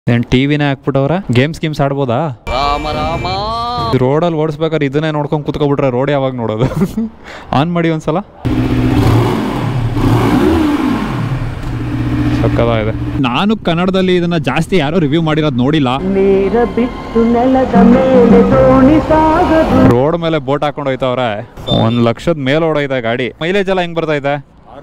ಏನ್ ಟಿವಿನೇ ಹಾಕ್ಬಿಟ್ಟವ್ರ ಗೇಮ್ಸ್ ಗೇಮ್ಸ್ ಆಡ್ಬೋದಾ ರಾಮ ರಾಮ ರೋಡಲ್ಲಿ ಓಡಿಸ್ಬೇಕಾದ್ರೆ ಇದನ್ನೇ ನೋಡ್ಕೊಂಡು ಕುತ್ಕೊಬಿಟ್ರೆ ರೋಡ್ ಯಾವಾಗ ನೋಡೋದು ಆನ್ ಮಾಡಿ ಒಂದ್ಸಲ ಸಕ್ಕದಾಗಿದೆ ನಾನು ಕನ್ನಡದಲ್ಲಿ ಇದನ್ನ ಜಾಸ್ತಿ ಯಾರು ರಿವ್ಯೂ ಮಾಡಿರೋದು ನೋಡಿಲ್ಲ ನೀರ ಬಿಟ್ಟು ನೆಲದ ಮೇಲೆ ದೋಣಿ ಸಾಗದು ರೋಡ್ ಮೇಲೆ ಬೋಟ್ ಹಾಕೊಂಡು ಹೋಯ್ತವ್ರೆ ಒಂದ್ ಲಕ್ಷದ ಮೇಲೆ ಓಡೈತೆ ಗಾಡಿ ಮೈಲೇಜ್ ಎಲ್ಲ ಹೆಂಗ್ ಬರ್ತಾ ಇದೆ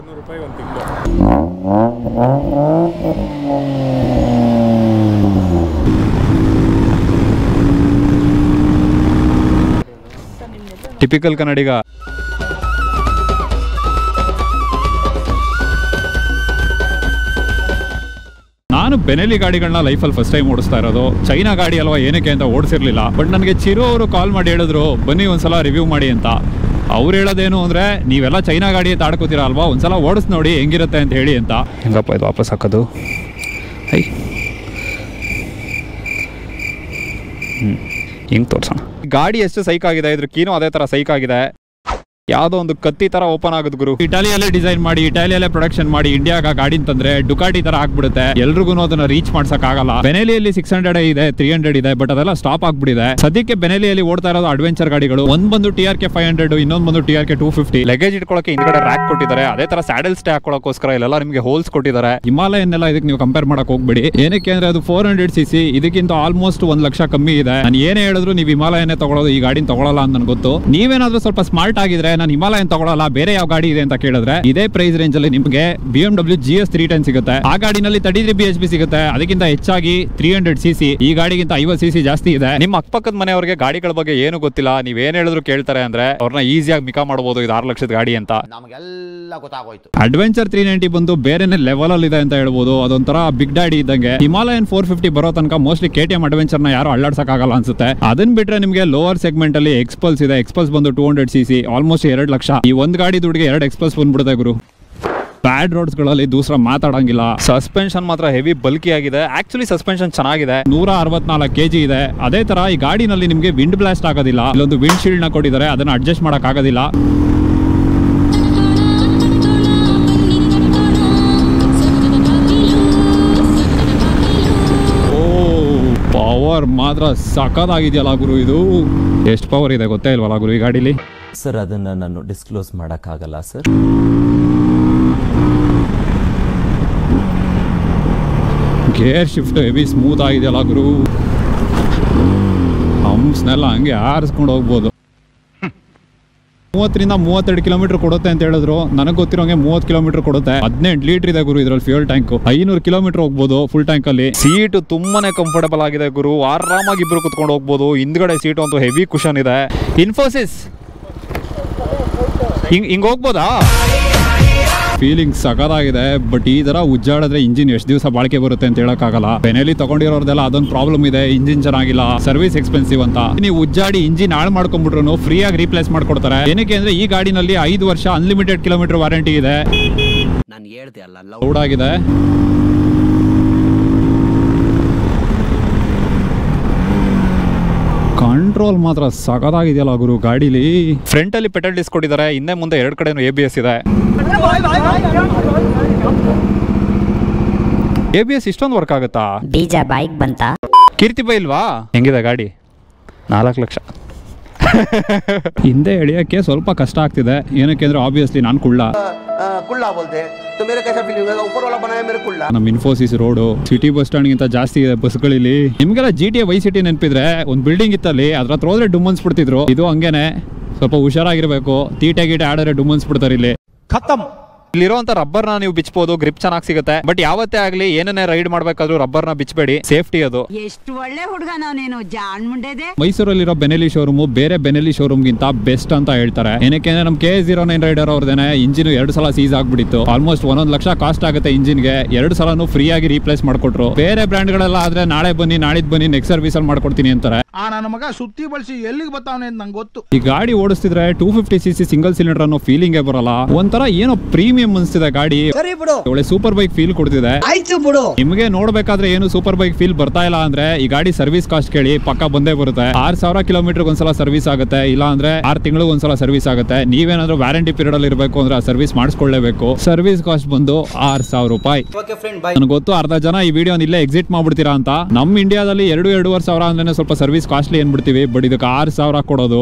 ಟಿಪಿಕಲ್ ಕನ್ನಡಿಗ ನಾನು ಬೆನೆಲಿ ಗಾಡಿಗಳನ್ನ ಲೈಫಲ್ಲಿ ಫಸ್ಟ್ ಟೈಮ್ ಓಡಿಸ್ತಾ ಇರೋದು ಚೈನಾ ಗಾಡಿ ಅಲ್ವಾ ಏನಕ್ಕೆ ಅಂತ ಓಡಿಸಿರ್ಲಿಲ್ಲ ಬಟ್ ನನಗೆ ಚಿರು ಅವರು ಕಾಲ್ ಮಾಡಿ ಹೇಳಿದ್ರು ಬನ್ನಿ ಒಂದ್ಸಲ ರಿವ್ಯೂ ಮಾಡಿ ಅಂತ ಅವ್ರು ಹೇಳೋದೇನು ಅಂದ್ರೆ ನೀವೆಲ್ಲ ಚೈನಾ ಗಾಡಿ ಅಂತ ಆಡ್ಕೋತೀರಾ ಅಲ್ವಾ ಒಂದ್ಸಲ ಓಡಿಸ್ ನೋಡಿ ಹೆಂಗಿರುತ್ತೆ ಅಂತ ಹೇಳಿ ಅಂತ ಹೆಂಗಪ್ಪ ಇದು ವಾಪಸ್ ಹಾಕೋದು ಐ ಹ್ಞೂ ಹಿಂಗೆ ತೋರ್ಸೋಣ ಗಾಡಿ ಎಷ್ಟು ಸೈಕ್ ಆಗಿದೆ ಇದ್ರ ಕೀನು ಅದೇ ಥರ ಸೈಕ್ ಆಗಿದೆ ಯಾವುದೋ ಒಂದು ಕತ್ತಿ ತರ ಓಪನ್ ಆಗುತ್ತೆ ಗುರು ಇಟಾಲಿಯಲ್ಲೇ ಡಿಸೈನ್ ಮಾಡಿ ಇಟಾಲಿಯಲ್ಲೇ ಪ್ರೊಡಕ್ಷನ್ ಮಾಡಿ ಇಂಡಿಯಾಗ ಗಾಡಿ ತಂದ್ರೆ ಡುಕಾಟಿ ತರ ಆಗ್ಬಿಡುತ್ತೆ ಎಲ್ರಿಗೂ ಅದನ್ನ ರೀಚ್ ಮಾಡ್ಸಕ್ ಆಗಲ್ಲ ಬೆನೆಲಿಯಲ್ಲಿ ಸಿಕ್ಸ್ ಹಂಡ್ರೆಡ್ ಇದೆ ತ್ರೀ ಹಂಡ್ರೆಡ್ ಇದೆ ಬಟ್ ಅದೆಲ್ಲ ಸ್ಟಾಪ್ ಆಗ್ಬಿಟ್ಟಿದೆ ಸದ್ಯಕ್ಕೆ ಬೆನೆಲಿಯಲ್ಲಿ ಓಡ್ತಾ ಇರೋದು ಅಡ್ವೆಂಚರ್ ಗಾಡಿಗಳು ಒಂದ್ ಬಂದು T R K five hundred ಇನ್ನೊಂದು ಬಂದು T R K two fifty luggage ಇಟ್ಕೊಳ್ಳೋಕೆ ಹಿಂದ್ಗಡೆ ರ್ಯಾಕ್ ಕೊಟ್ಟಿದ್ದಾರೆ ಅದೇ ತರ ಸ್ಯಾಡಲ್ ಸ್ಟೇ ಹಾಕೊಳ್ಳೋಕೋಸ್ಕರ ಇಲ್ಲೆಲ್ಲ ನಿಮಗೆ ಹೋಲ್ಸ್ ಕೊಟ್ಟಿದ್ದಾರೆ ಹಿಮಾಲಯನ್ನೆಲ್ಲ ಇದಕ್ಕೆ ನೀವು ಕಂಪೇರ್ ಮಾಡಕ್ ಹೋಗ್ಬೇಡಿ ಏನಕ್ಕೆ ಅಂದ್ರೆ ಅದು ಫೋರ್ ಹಂಡ್ರೆಡ್ ಸಿ ಸಿ ಇದಕ್ಕಿಂತ ಆಲ್ಮೋಸ್ಟ್ ಒಂದ್ ಲಕ್ಷ ಕಮ್ಮಿ ಇದೆ ನಾನು ಏನೇ ಹೇಳಿದ್ರು ನೀವು ಹಿಮಾಲಯನೇ ತಗೊಳ್ಳೋದು ಈ ಗಾಡಿನ ತಗೊಳ್ಳಲ್ಲ ಅಂತ ನನ್ಗೆ ಗೊತ್ತು ನೀವೇನಾದ್ರೂ ಸ್ವಲ್ಪ ಸ್ಮಾರ್ಟ್ ಆಗಿದ್ರೆ ನಾನು ಹಿಮಾಲಯನ್ ತಗೊಳ್ಳಲ್ಲ ಬೇರೆ ಯಾವ ಗಾಡಿ ಇದೆ ಅಂತ ಕೇಳಿದ್ರೆ ಇದೇ ಪ್ರೈಸ್ ರೇಂಜ್ ಅಲ್ಲಿ ನಿಮಗೆ B M W G S three ten ಸಿಗುತ್ತೆ ಆ ಗಾಡಿನಲ್ಲಿ thirty three B H P ಸಿಗುತ್ತೆ ಅದಕ್ಕಿಂತ ಹೆಚ್ಚಾಗಿ ತ್ರೀ ಹಂಡ್ರೆಡ್ ಸಿ ಸಿ ಈ ಗಾಡಿಗಿಂತ ಐವತ್ತು ಸಿ ಸಿ ಜಾಸ್ತಿ ಇದೆ ನಿಮ್ಮ ಅಕ್ಕಪಕ್ಕದ ಮನೆಯವರಿಗೆ ಗಾಡಿಗಳ ಬಗ್ಗೆ ಏನು ಗೊತ್ತಿಲ್ಲ ನೀವ್ ಏನ್ ಹೇಳಿದ್ರು ಕೇಳ್ತಾರೆ ಅಂದ್ರೆ ಅವ್ರನ್ನ ಈಸಿಯಾಗಿ ಮಿಕಾ ಮಾಡಬಹುದು ಇದು ಆರು ಲಕ್ಷದ ಗಾಡಿ ಅಂತ ನಮಗೆಲ್ಲ ಗೊತ್ತಾಗೋಯ್ತು ಅಡ್ವೆಂಚರ್ ತ್ರೀ ನೈಂಟಿ ಬಂದು ಬೇರೆನೆ ಲೆವೆಲ್ ಅಲ್ಲಿ ಇದೆ ಅಂತ ಹೇಳ್ಬೋದು ಅದೊಂಥರ ಬಿಗ್ ಡ್ಯಾಡಿ ಇದ್ದಂಗೆ ಹಿಮಾಲಯನ್ ಫೋರ್ ಫಿಫ್ಟಿ ಬರೋ ತನಕ mostly K T M adventure ನ ಯಾರು ಅಳ್ಳಾಡ್ಸಕ್ ಆಗಲ್ಲ ಅನ್ಸುತ್ತೆ ಅದನ್ನ ಬಿಟ್ರೆ ನಿಮಗೆ ಲೋವರ್ ಸೆಗ್ಮೆಂಟ್ ಅಲ್ಲಿ ಎಕ್ಸ್ಪಲ್ಸ್ ಇದೆ ಎಕ್ಸ್ಪಲ್ಸ್ ಬಂದು two hundred C C almost ಎರಡು ಲಕ್ಷ ಈ ಒಂದ್ ಗಾಡಿ ದುಡ್ಡಿಗೆ ಎರಡು ಎಕ್ಸ್ಪಲ್ಸ್ ಬಂದ್ಬಿಡುತ್ತೆ ಗುರು ಬ್ಯಾಡ್ ರೋಡ್ಸ್ ಗಳಲ್ಲಿ ದೂಸರ ಮಾತಾಡಂಗಿಲ್ಲ ಸಸ್ಪೆನ್ಷನ್ ಮಾತ್ರ ಹೆವಿ ಬಲ್ಕಿ ಆಗಿದೆ ಆಕ್ಚುಲಿ ಸಸ್ಪೆನ್ಷನ್ ಚೆನ್ನಾಗಿದೆ ನೂರ ಅರವತ್ನಾಲ್ಕು ಕೆಜಿ ಇದೆ ಅದೇ ತರ ಈ ಗಾಡಿನಲ್ಲಿ ನಿಮಗೆ ವಿಂಡ್ ಬ್ಲಾಸ್ಟ್ ಆಗೋದಿಲ್ಲ ಇಲ್ಲೊಂದು ವಿಂಡ್ ಶೀಲ್ಡ್ ನ ಕೊಟ್ಟಿದ್ದಾರೆ ಅದನ್ನ ಅಡ್ಜಸ್ಟ್ ಮಾಡಕ್ ಆಗೋದಿಲ್ಲ ಓ ಪವರ್ ಮಾತ್ರ ಸಖತ್ತಾಗಿದೆಯಲ್ಲ ಗುರು ಇದು ಎಷ್ಟು ಪವರ್ ಇದೆ ಗೊತ್ತೇ ಇಲ್ವಲ್ಲ ಗುರು ಈ ಗಾಡಿಲಿ ಸರ್ ಅದನ್ನು ನಾನು ಡಿಸ್ಕ್ಲೋಸ್ ಮಾಡೋಕ್ಕಾಗಲ್ಲ sir gear shift heavy smooth ಆಗಿದೆಯಲ್ಲ ಗುರು ಹಂಪ್ಸ್ನೆಲ್ಲ ಹಂಗೆ ಆರಿಸ್ಕೊಂಡು ಹೋಗ್ಬೋದು ಮೂವತ್ತರಿಂದ ಮೂವತ್ತೆರಡು ಕಿಲೋಮೀಟರ್ ಕೊಡುತ್ತೆ ಅಂತ ಹೇಳಿದ್ರು ನನಗೆ ಗೊತ್ತಿರೋಂಗೆ ಮೂವತ್ತು ಕಿಲೋಮೀಟರ್ ಕೊಡುತ್ತೆ ಹದಿನೆಂಟು ಲೀಟರ್ ಇದೆ ಗುರು ಇದ್ರಲ್ಲಿ ಫ್ಯೂಲ್ ಟ್ಯಾಂಕ್ ಐನೂರು ಕಿಲೋಮೀಟರ್ ಹೋಗ್ಬೋದು ಫುಲ್ ಟ್ಯಾಂಕ್ ಅಲ್ಲಿ ಸೀಟ್ ತುಂಬಾನೇ ಕಂಫರ್ಟಬಲ್ ಆಗಿದೆ ಗುರು ಆರಾಮಾಗಿ ಇಬ್ರು ಕುತ್ಕೊಂಡು ಹೋಗ್ಬೋದು ಹಿಂದ್ಗಡೆ ಸೀಟ್ ಅಂತೂ ಹೆವಿ ಕುಷನ್ ಇದೆ ಇನ್ಫೋಸಿಸ್ ಹಿಂಗ್ ಹಿಂಗ್ ಹೋಗ್ಬೋದಾ ಫೀಲಿಂಗ್ ಸಗದಾಗಿದೆ ಬಟ್ ಈ ತರ ಉಜ್ಜಾಡಿದ್ರೆ ಇಂಜಿನ್ ಎಷ್ಟು ದಿವಸ ಬಾಳಿಕೆ ಬರುತ್ತೆ ಅಂತ ಹೇಳಕ್ಕಾಗಲ್ಲ ಬೆನೆಲಿ ತಗೊಂಡಿರೋರ್ದೆಲ್ಲ ಅದೊಂದು ಪ್ರಾಬ್ಲಮ್ ಇದೆ ಇಂಜಿನ್ ಚೆನ್ನಾಗಿಲ್ಲ ಸರ್ವಿಸ್ ಎಕ್ಸ್ಪೆನ್ಸಿವ್ ಅಂತ ನೀವು ಉಜ್ಜಾಡಿ ಇಂಜಿನ್ ಹಾಳು ಮಾಡ್ಕೊಂಡ್ಬಿಟ್ರು ಫ್ರೀ ಆಗಿ ರೀಪ್ಲೇಸ್ ಮಾಡ್ಕೊಡ್ತಾರೆ ಏನಕ್ಕೆ ಅಂದ್ರೆ ಈ ಗಾಡಿನಲ್ಲಿ ಐದು ವರ್ಷ ಅನ್ಲಿಮಿಟೆಡ್ ಕಿಲೋಮೀಟರ್ ವಾರಂಟಿ ಇದೆ ನಾನು ಹೇಳ್ದೆ ಅಲ್ಲ ಲವ್ ಲೌಡ್ ಆಗಿದೆ ಕಂಟ್ರೋಲ್ ಮಾತ್ರ ಸಗದಾಗಿದೆಯಲ್ಲ ಗುರು ಗಾಡಿಲಿ ಫ್ರಂಟ್ ಅಲ್ಲಿ ಪೆಟ್ರೋಲ್ ಡಿಸ್ಕ್ ಕೊಟ್ಟಿದ್ದಾರೆ ಹಿಂದೆ ಮುಂದೆ ಎರಡು ಕಡೆನೂ ಎ ಬಿ ಎಸ್ ಇದೆ ಎ ಬಿ ಎಸ್ ಇಷ್ಟೊಂದು ವರ್ಕ್ ಆಗುತ್ತಾ ಬೀಜ ಬಾಯಿಗೆ ಬಂತ ಕೀರ್ತಿ ಬೈ ಇಲ್ವಾ ಹೆಂಗಿದೆ ಗಾಡಿ ನಾಲ್ಕು ಲಕ್ಷ ಹಿಂದೆ ಎಳಿಯೋಕ್ಕೆ ಸ್ವಲ್ಪ ಕಷ್ಟ ಆಗ್ತಿದೆ ಏನಕ್ಕೆ ಅಂದ್ರೆ ಆಬ್ವಿಯಸ್ಲಿ ನಾನು ಕುಳ್ಳ कुल्ला बोलते हैं तो मेरे कैसा फीलिंग होगा ऊपर वाला बनाया मेरे कुल्ला ನಮ್ಮ Infosys road city bus stand ಗಿಂತ ಜಾಸ್ತಿ ಇದೆ ಬಸ್ಗಳಲ್ಲಿ ನಿಮ್ಗೆಲ್ಲ ಜಿ ಟಿ ವೈ ಸಿಟಿ ನೆನಪಿದ್ರೆ ಒಂದು ಬಿಲ್ಡಿಂಗ್ ಇತ್ತಲ್ಲಿ ಅದ್ರ ಹತ್ರ ಹೋದ್ರೆ ಡುಮ್ಮನ್ಸ್ ಬಿಡ್ತಿದ್ರು ಇದು ಹಂಗೇನೆ ಸ್ವಲ್ಪ ಹುಷಾರಾಗಿರ್ಬೇಕು ತೀಟೆ ಗೀಟೆ ಆಡಿದ್ರೆ ಡುಮ್ಮನ್ಸ್ ಬಿಡ್ತಾರೆ ಇಲ್ಲಿ ಇಲ್ಲಿರುವಂತ ರಬ್ಬರ್ ನ ನೀವು ಬಿಚ್ಚಬಹುದು ಗ್ರಿಪ್ ಚೆನ್ನಾಗಿ ಸಿಗುತ್ತೆ ಬಟ್ ಯಾವತ್ತೇ ಆಗ್ಲಿ ಏನನ್ನೇ ರೈಡ್ ಮಾಡ್ಬೇಕಾದ್ರೂ ರಬ್ಬರ್ ನ ಬಿಚ್ಚಬೇಡಿ ಸೇಫ್ಟಿ ಅದು ಎಷ್ಟು ಒಳ್ಳೆ ಹುಡುಗ ನೀನು ಜಾಣ್ ಮುಂಡೆದೆ ಮೈಸೂರಲ್ಲಿರೋ ಬೆನೆಲಿ ಶೋರೂಮ್ ಬೇರೆ ಬೆನೆಲಿ ಶೋರೂಮ್ ಗಿಂತ ಬೆಸ್ಟ್ ಅಂತ ಹೇಳ್ತಾರೆ ಏನಕ್ಕೆ ನಮ್ ಕೆ ಜೀರೋ ನೈನ್ ರೈಡರ್ ಅವ್ರದೇನೆ ಇಂಜಿನ್ ಎರಡು ಸಲ ಸೀಸ್ ಆಗ್ಬಿಟ್ಟಿತ್ತು ಆಲ್ಮೋಸ್ಟ್ ಒಂದೊಂದು ಲಕ್ಷ ಕಾಸ್ಟ್ ಆಗುತ್ತೆ ಇಂಜಿನ್ ಗೆ ಎರಡು ಸಲನು ಫ್ರೀ ಆಗಿ ರೀಪ್ಲೇಸ್ ಮಾಡ್ಕೊಟ್ರು ಬೇರೆ ಬ್ರ್ಯಾಂಡ್ ಗಳೆಲ್ಲ ಆದ್ರೆ ನಾಳೆ ಬನ್ನಿ ನಾಳಿದ್ ಬನ್ನಿ ನೆಕ್ಸ್ಟ್ ಸರ್ವಿಸ್ ಅಲ್ಲಿ ಮಾಡ್ಕೊಡ್ತೀನಿ ಅಂತಾರೆ ಆ ನನ್ನ ಮಗ ಸುತ್ತಿ ಬಳಸಿ ಎಲ್ಲಿಗೆ ಬರ್ತಾವನೆ ಅಂತ ನಂಗೆ ಗೊತ್ತು ಈ ಗಾಡಿ ಓಡಿಸ್ತಿದ್ರೆ two fifty C C single cylinder ಅನ್ನೋ ಫೀಲಿಂಗೇ ಬರಲ್ಲ ಒಂಥರ ಏನೋ ಪ್ರೀಮಿಯಂ ಅನ್ಸ್ತಿದೆ ಗಾಡಿ ಒಳ್ಳೆ ಸೂಪರ್ ಬೈಕ್ ಫೀಲ್ ಕೊಡ್ತಿದೆ ನಿಮಗೆ ನೋಡ್ಬೇಕಾದ್ರೆ ಏನು ಸೂಪರ್ ಬೈಕ್ ಫೀಲ್ ಬರ್ತಾ ಇಲ್ಲ ಅಂದ್ರೆ ಈ ಗಾಡಿ ಸರ್ವಿಸ್ ಕಾಸ್ಟ್ ಕೇಳಿ ಪಕ್ಕ ಬಂದೇ ಬರುತ್ತೆ ಆರ್ ಸಾವಿರ ಕಿಲೋಮೀಟರ್ ಒಂದ್ಸಲ ಸರ್ವಿಸ್ ಆಗುತ್ತೆ ಇಲ್ಲ ಅಂದ್ರೆ ಆರ್ ತಿಂಗಳಿಗೆ ಒಂದ್ಸಲ ಸರ್ವಿಸ್ ಆಗುತ್ತೆ ನೀವೇನಾದ್ರೂ ವ್ಯಾರಂಟಿ ಪೀರಿಯಡ್ ಅಲ್ಲಿ ಇರಬೇಕು ಅಂದ್ರೆ ಆ ಸರ್ವಿಸ್ ಮಾಡಿಸ್ಕೊಳ್ಳೇಬೇಕು ಸರ್ವಿಸ್ ಕಾಸ್ಟ್ ಬಂದು ಆರ್ ಸಾವಿರ ರೂಪಾಯಿ ನನಗೆ ಗೊತ್ತು ಅರ್ಧ ಜನ ಈ ವಿಡಿಯೋ ಇಲ್ಲೇ ಎಕ್ಸಿಟ್ ಮಾಡ್ಬಿಡ್ತೀರಾ ಅಂತ ನಮ್ಮ ಇಂಡಿಯಾದಲ್ಲಿ ಎರಡು ಎರಡೂವರೆ ಸಾವಿರ ಅಂದ್ರೆ ಸ್ವಲ್ಪ ಸರ್ವಿಸ್ ಕಾಸ್ಟ್ಲಿ ಏನ್ಬಿಡ್ತೀವಿ ಬಟ್ ಇದಕ್ಕೆ ಆರು ಸಾವಿರ ಕೊಡೋದು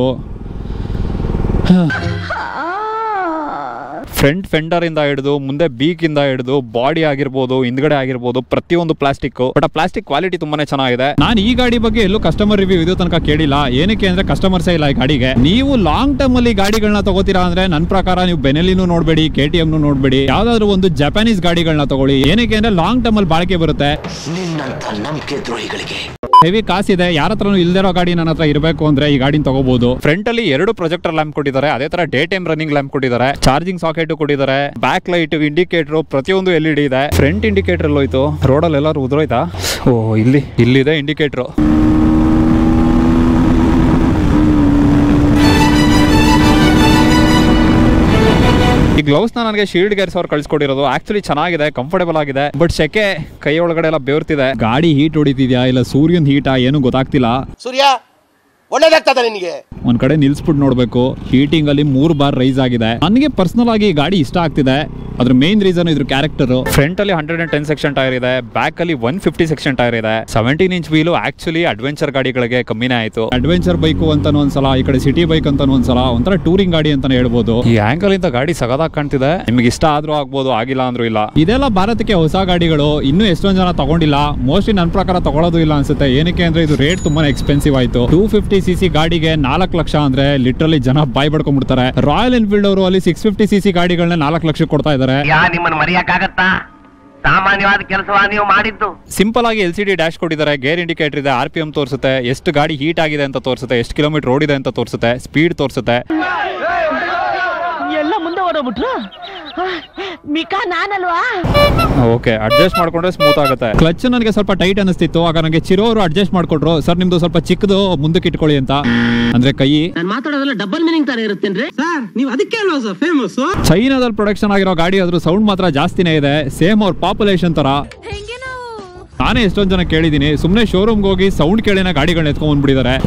ಫ್ರಂಟ್ ಫೆಂಡರ್ ಇಂದ ಹಿಡಿದು ಮುಂದೆ ಬೀಕ್ ಇಂದ ಹಿಡಿದು ಬಾಡಿ ಆಗಿರ್ಬೋದು ಹಿಂದ್ಗಡೆ ಆಗಿರ್ಬೋದು ಪ್ರತಿಯೊಂದು ಪ್ಲಾಸ್ಟಿಕ್ ಬಟ್ ಆ ಪ್ಲಾಸ್ಟಿಕ್ ಕ್ವಾಲಿಟಿ ತುಂಬಾನೇ ಚೆನ್ನಾಗಿದೆ ನಾನು ಈ ಗಾಡಿ ಬಗ್ಗೆ ಎಲ್ಲೂ ಕಸ್ಟಮರ್ ರಿವ್ಯೂ ಇದು ತನಕ ಕೇಳಿಲ್ಲ ಏನಕ್ಕೆ ಅಂದ್ರೆ ಕಸ್ಟಮರ್ಸೇ ಇಲ್ಲ ಈ ಗಾಡಿಗೆ ನೀವು ಲಾಂಗ್ ಟರ್ಮ್ ಅಲ್ಲಿ ಗಾಡಿಗಳನ್ನ ತಗೋತೀರಾ ಅಂದ್ರೆ ನನ್ನ ಪ್ರಕಾರ ನೀವು ಬೆನೆಲಿನೂ ನೋಡ್ಬೇಡಿ ಕೆ ಟಿ ಎಂ ನೋಡ್ಬೇಡಿ ಯಾವ್ದಾದ್ರು ಒಂದು ಜಪಾನೀಸ್ ಗಾಡಿಗಳನ್ನ ತಗೊಳ್ಳಿ ಏನಕ್ಕೆ ಅಂದ್ರೆ ಲಾಂಗ್ ಟರ್ಮ್ ಅಲ್ಲಿ ಬಾಳಿಕೆ ಬರುತ್ತೆ ಹೆವಿ ಕಾಸಿದೆ ಯಾರ ಹತ್ರನೂ ಇಲ್ದಿರೋ ಗಾಡಿ ನನ್ನ ಹತ್ರ ಇರಬೇಕು ಅಂದ್ರೆ ಈ ಗಾಡಿನ ತಗೋಬಹುದು ಫ್ರಂಟ್ ಅಲ್ಲಿ ಎರಡು ಪ್ರೊಜೆಕ್ಟರ್ ಲ್ಯಾಂಪ್ ಕೊಟ್ಟಿದ್ದಾರೆ ಅದೇ ತರ ಡೇ ಟೈಮ್ ರನ್ನಿಂಗ್ ಲ್ಯಾಂಪ್ ಕೊಟ್ಟಿದ್ದಾರೆ ಚಾರ್ಜಿಂಗ್ ಸಾಕೆಟ್ ಕೊಟ್ಟಿದ್ದಾರೆ ಬ್ಯಾಕ್ ಲೈಟ್ ಇಂಡಿಕೇಟರ್ ಪ್ರತಿಯೊಂದು ಎಲ್ ಇ ಡಿ ಇದೆ ಫ್ರಂಟ್ ಇಂಡಿಕೇಟರ್ ಎಲ್ಲೋಯ್ತು ರೋಡಲ್ಲಿ ಎಲ್ಲರೂ ಉದುರೋಯ್ತಾ ಓ ಇಲ್ಲಿ ಇಲ್ಲಿದೆ ಇಂಡಿಕೇಟರ್ ಈ ಗ್ಲೌಸ್ ನನಗೆ ಶೀಲ್ಡ್ ಗೇರ್ಸ್ ಅವ್ರು ಕಳ್ಸಿಕೊಟ್ಟಿರೋದು ಆಕ್ಚುಲಿ ಚೆನ್ನಾಗಿದೆ ಕಂಫರ್ಟೇಬಲ್ ಆಗಿದೆ ಬಟ್ ಸೆಕೆ ಕೈ ಒಳಗಡೆ ಎಲ್ಲ ಬೆವರ್ತಿದೆ ಗಾಡಿ ಹೀಟ್ ಹೊಡಿತಿದ್ಯಾ ಇಲ್ಲ ಸೂರ್ಯನ್ ಹೀಟಾ ಏನು ಗೊತ್ತಾಗ್ತಿಲ್ಲ ಸೂರ್ಯ ಒಳ್ಳೇದಾಗ್ತದ ನಿನಗೆ ಒಂದ್ ಕಡೆ ನಿಲ್ಸ್ಬಿಟ್ಟು ನೋಡ್ಬೇಕು ಹೀಟಿಂಗ್ ಅಲ್ಲಿ ಮೂರ್ ಬಾರ್ ರೈಸ್ ಆಗಿದೆ ನನಗೆ ಪರ್ಸನಲ್ ಆಗಿ ಈ ಗಾಡಿ ಇಷ್ಟ ಆಗ್ತಿದೆ ಅದ್ರ ಮೇನ್ ರೀಸನ್ ಇದ್ರ ಕ್ಯಾರೆಕ್ಟರ್ ಫ್ರಂಟ್ ಅಲ್ಲಿ hundred and ten section tyre ಇದೆ ಬ್ಯಾಕ್ ಅಲ್ಲಿ ಒನ್ ಫಿಫ್ಟಿ ಸೆಕ್ಷನ್ ಟೈರ್ ಇದೆ seventeen inch wheel actually adventure ಗಾಡಿಗಳಿಗೆ ಕಮ್ಮಿನೇ ಆಯ್ತು ಅಡ್ವೆಂಚರ್ ಬೈಕ್ ಅಂತಾನು ಒಂದ್ಸಲ ಈ ಕಡೆ ಸಿಟಿ ಬೈಕ್ ಅಂತಾನು ಒಂದ್ಸಲ ಒಂಥರ ಟೂರಿಂಗ್ ಗಾಡಿ ಅಂತಾನೆ ಹೇಳ್ಬೋದು ಈ ಆಂಗಲ್ ಇಂದ ಗಾಡಿ ಸಗದಾಗಿ ಕಾಣ್ತಿದೆ ನಿಮ್ಗೆ ಇಷ್ಟ ಆದ್ರೂ ಆಗ್ಬೋದು ಆಗಿಲ್ಲ ಅಂದ್ರೂ ಇಲ್ಲ ಇದೆಲ್ಲ ಭಾರತಕ್ಕೆ ಹೊಸ ಗಾಡಿಗಳು ಇನ್ನೂ ಎಷ್ಟೊಂದ್ ಜನ ತಗೊಂಡಿಲ್ಲ ಮೋಸ್ಟ್ಲಿ ನನ್ನ ಪ್ರಕಾರ ತಗೊಳ್ಳೋದು ಇಲ್ಲ ಅನ್ಸುತ್ತೆ ಏನಕ್ಕೆ ಅಂದ್ರೆ ಇದು ರೇಟ್ ತುಂಬಾನೇ ಎಕ್ಸ್ಪೆನ್ಸಿವ್ ಆಯ್ತು ಟೂ ಫಿಫ್ಟಿ ಸಿ ಸಿ ಗಾಡಿಗೆ ನಾಲ್ಕು ಲಕ್ಷ ಅಂದ್ರೆ ಲಿಟ್ರಲಿ ಜನ ಬಾಯ್ ಬಡ್ಕೊಂಡ್ಬಿಡ್ತಾರೆ ರಾಯಲ್ ಎನ್ಫೀಲ್ಡ್ ಅವರು ಅಲ್ಲಿ ಸಿಕ್ಸ್ ಫಿಫ್ಟಿ ಸಿ ಸಿ ಗಾಡಿಗಳನ್ನ ನಾಲ್ಕು ಲಕ್ಷ ಕೊಡ್ತಾ ಇದ್ದಾರೆ ಯಾ ನಿಮ್ಮನ್ನ ಮರೆಯಕ್ಕಾಗತ್ತಾ ಸಾಮಾನ್ಯವಾದ ಕೆಲಸವ ನೀವು ಮಾಡಿದ್ದು ಸಿಂಪಲ್ ಆಗಿ ಎಲ್ ಸಿ ಡಿ ಡ್ಯಾಶ್ ಕೊಟ್ಟಿದ್ದಾರೆ ಗೇರ್ ಇಂಡಿಕೇಟರ್ ಇದೆ ಆರ್ ಪಿ ಎಂ ತೋರಿಸುತ್ತೆ ಎಷ್ಟು ಗಾಡಿ ಹೀಟ್ ಆಗಿದೆ ಅಂತ ತೋರಿಸುತ್ತೆ ಎಷ್ಟು ಕಿಲೋಮೀಟರ್ ಓಡಿದೆ ಅಂತ ತೋರಿಸುತ್ತೆ ಸ್ಪೀಡ್ ತೋರಿಸುತ್ತೆ ಎಲ್ಲ ಮುಂದೆ ಓಡೋಗ್ಬಿಟ್ರು ಮಿಕಾ ನಾನಲ್ವಾ ಓಕೆ ಅಡ್ಜಸ್ಟ್ ಮಾಡ್ಕೊಂಡ್ರೆ ಸ್ಮೂತ್ ಆಗುತ್ತೆ ಕ್ಲಚ್ ನನಗೆ ಸ್ವಲ್ಪ ಟೈಟ್ ಅನಿಸ್ತಿತ್ತು ಆಗ ನನಗೆ ಚಿರೋರು ಅಡ್ಜಸ್ಟ್ ಮಾಡ್ಕೊಟ್ರು ಸರ್ ನಿಮ್ದು ಸ್ವಲ್ಪ ಚಿಕ್ಕದು ಮುಂದಕ್ಕೆ ಇಟ್ಕೊಳ್ಳಿ ಅಂತ ಅಂದ್ರೆ ಕೈ ನಾನು ಮಾತಾಡೋದೆಲ್ಲ ಡಬಲ್ ಮೀನಿಂಗ್ ತರ ಇರುತ್ತೇನ್ರಿ ಸರ್ ನೀವು ಅದಕ್ಕೆ ಅಲ್ವಾ ಸರ್ ಫೇಮಸ್ ಚೈನಾದಲ್ಲಿ ಪ್ರೊಡಕ್ಷನ್ ಆಗಿರೋ ಗಾಡಿ ಅದ್ರ ಸೌಂಡ್ ಮಾತ್ರ ಜಾಸ್ತಿನೇ ಇದೆ ಸೇಮ್ ಅವ್ರ ಪಾಪ್ಯುಲೇಷನ್ ತರ ನಾನೇ ಎಷ್ಟೊಂದು ಜನ ಕೇಳಿದ್ದೀನಿ ಸುಮ್ಮನೆ ಶೋರೂಮ್ಗೆ ಹೋಗಿ ಸೌಂಡ್ ಕೇಳಿನ ಗಾಡಿಗಳನ್ನ ಎತ್ಕೊಂಡ್ ಬಂದ್ಬಿಟ್ಟಿದ್ದಾರೆ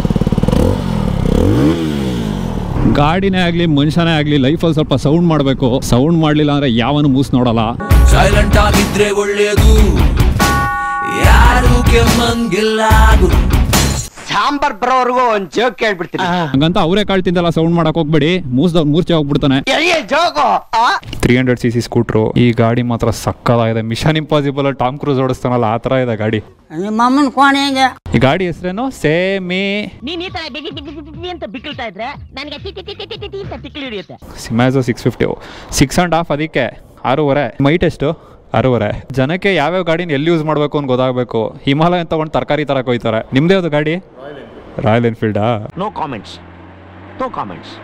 ಗಾಡಿನೇ ಆಗ್ಲಿ ಮನುಷ್ಯನೇ ಆಗ್ಲಿ ಲೈಫಲ್ಲಿ ಸ್ವಲ್ಪ ಸೌಂಡ್ ಮಾಡಬೇಕು ಸೌಂಡ್ ಮಾಡ್ಲಿಲ್ಲ ಅಂದ್ರೆ ಯಾವನು ಮೂಸ್ ನೋಡಲ್ಲ ಸೈಲೆಂಟ್ ಆಗಿದ್ರೆ ಒಳ್ಳೇದು ಯಾರು ಕೆಮ್ಮಂಗಿಲ್ಲ ಸಾಂಬಾರ್ ಬರೋವರೆಗೂ ಒಂದ್ ಜೋಕ್ ಕೇಳ್ಬಿಡ್ತೀನಿ ಹಂಗಂತ ಅವರೇ ಕಾಳ್ ತಿಂದಲ್ಲ ಸೌಂಡ್ ಮಾಡಕ್ ಹೋಗ್ಬೇಡಿ ಮೂಸ್ದ ಮೂರ್ಛೆ ಹೋಗ್ಬಿಡ್ತಾನೆ joke three hundred C C scooter ಈ ಗಾಡಿ ಮಾತ್ರ ಸಕ್ಕದಾಗಿದೆ ಮಿಷನ್ ಇಂಪಾಸಿಬಲ್ ಟಾಮ್ ಕ್ರೂಸ್ ಓಡಿಸ್ತಾನಲ್ಲ ಆ ತರ ಇದೆ ಗಾಡಿ ನಿಮ್ಮ ಅಮ್ಮನ ಕೋಣೆಗೆ ಈ ಗಾಡಿ ಹೆಸರೇನು ಸೇಮಿ ನೀನ್ ಈ ತರ ಬಿಗಿ ಬಿಗಿ ಬಿಗಿ ಬಿಗಿ ಅಂತ ಬಿಕ್ಕಳ್ತಾ ಇದ್ರೆ ನನಗೆ T T T T T T T ಅಂತ ತಿಕ್ಲಿ ಹಿಡಿಯುತ್ತೆ ಸಿಮ್ಯಾಜೋ six fifty six and half ಅದಕ್ಕೆ ಆರೂವರೆ ಮೈಟ್ ಎಷ್ಟು ಆರೂವರೆ ಜನಕ್ಕೆ ಯಾವ್ಯಾವ ಗಾಡಿನ ಎಲ್ಲಿ ಯೂಸ್ ಮಾಡಬೇಕು ಅಂತ ಗೊತ್ತಾಗಬೇಕು ಹಿಮಾಲಯನ್ ತಗೊಂಡು ತರಕಾರಿ ತರಕ್ಕೆ ಹೋಯ್ತಾರೆ ನಿಮ್ದೇ ಅದು ಗಾಡಿ ರಾಯಲ್ ಎನ್ಫೀಲ್ಡಾ ನೋ ಕಾಮೆಂಟ್ಸ್ ನೋ ಕಾಮೆಂಟ್ಸ್